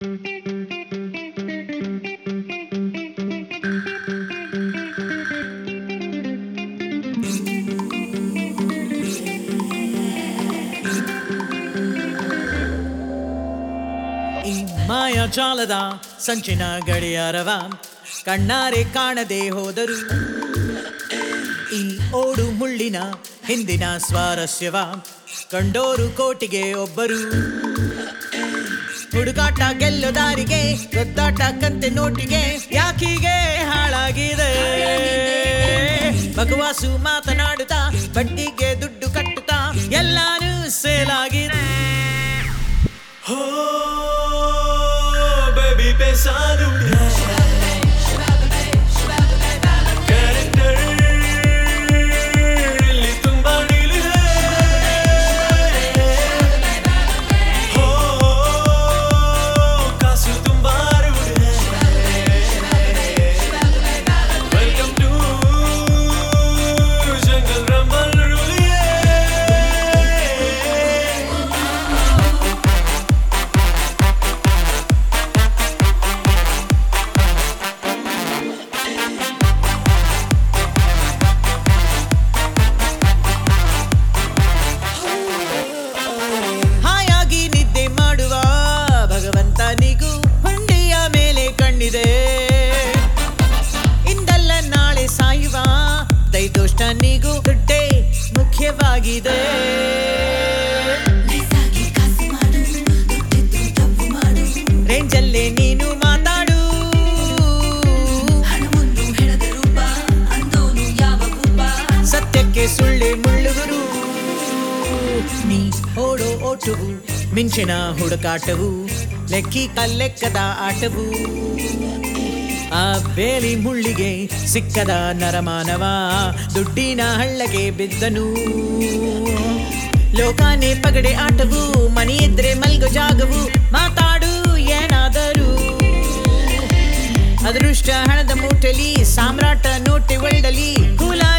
ಈ ಮಾಯಾಜಾಲದ ಸಂಚಿನ ಗಡಿಯಾರವ ಕಣ್ಣಾರೆ ಕಾಣದೆ ಹೋದರು ಈ ಓಡು ಮುಳ್ಳಿನ ಹಿಂದಿನ ಸ್ವಾರಸ್ಯವ ಕಂಡೋರು ಕೋಟಿಗೆ ಒಬ್ಬರು ಹುಡುಗಾಟ ಗೆಲ್ಲೋ ದಾರಿಗೆ ಗೊತ್ತಾಟ ಕಂತೆ ನೋಟಿಗೆ ಯಾಕೀಗೆ ಹಾಳಾಗಿದೆ ಭಗವಾಸು ಮಾತನಾಡುತ್ತಾ ಬಡ್ಡಿಗೆ ದುಡ್ಡು ಕಟ್ಟುತ್ತಾ ಎಲ್ಲಾನು ಸೇಲಾಗಿದೆ हो बेबी पेशानु ಕ್ಯಾರೆಕ್ಟರ್ ಇಲ್ಲಿ ತುಂಬಾ ನೀಲಿದೆ ಹೋ ಕಾಸು ತುಂಬಾ ರೂಢಿದೆ ವೆಲ್ಕಮ್ ಟು ಜಂಗಲ್ ರಂಬಲ್ ರೂಲಿಯೇ ಹಾಯಾಗಿ ನಿದ್ದೆ ಮಾಡುವ ಭಗವಂತನಿಗೂ ಹುಂಡಿಯ ಮೇಲೆ ಕಣ್ಣಿದೆ ಇಂದಲ್ಲ ನಾಳೆ ಸಾಯುವ ದೈದೋಷ್ಟನಿಗೂ ದುಡ್ಡೇ ಮುಖ್ಯವಾಗಿದೆ ನೈಸಾಗಿ ಕಾಸು ಮಾಡು ದುಡ್ಡಿದ್ದು ತಪ್ಪು ಮಾಡು ರೇಂಜಲ್ಲೇ ನೀನು ಮಾತಾಡು ಹಣವನ್ನು ಹೆಣದ ರೂಪ ಅಂದೋನು ಯಾವ ಭೂಪ ಸತ್ಯಕ್ಕೆ ಸುಳ್ಳೆ ಮುಳ್ಳುಗುರು ನೀ ಓಡೋ ಓಟವು ಮಿಂಚಿನ ಹುಡುಕಾಟವು ಲೆಕ್ಕಿ ಕಲ್ಲೆಕ್ಕದ ಆಟವು ಆ ಬೇಲಿ ಮುಳ್ಳಿಗೆ ಸಿಕ್ಕದ ನರಮಾನವ ದುಡ್ಡಿನ ಹಳ್ಳಗೆ ಬಿದ್ದನು ಲೋಕಾನೆ ಪಗಡೆ ಆಟವು ಮನೆಯಿದ್ರೆ ಮಲ್ಗೋ ಜಾಗವು ಮಾತಾಡು ಏನಾದರೂ ಅದೃಷ್ಟ ಹಣದ ಮೂಟಲಿ ಸಾಮ್ರಾಟ ನೋಟೆ ಒಳ್ಳಲಿ ಕುಲ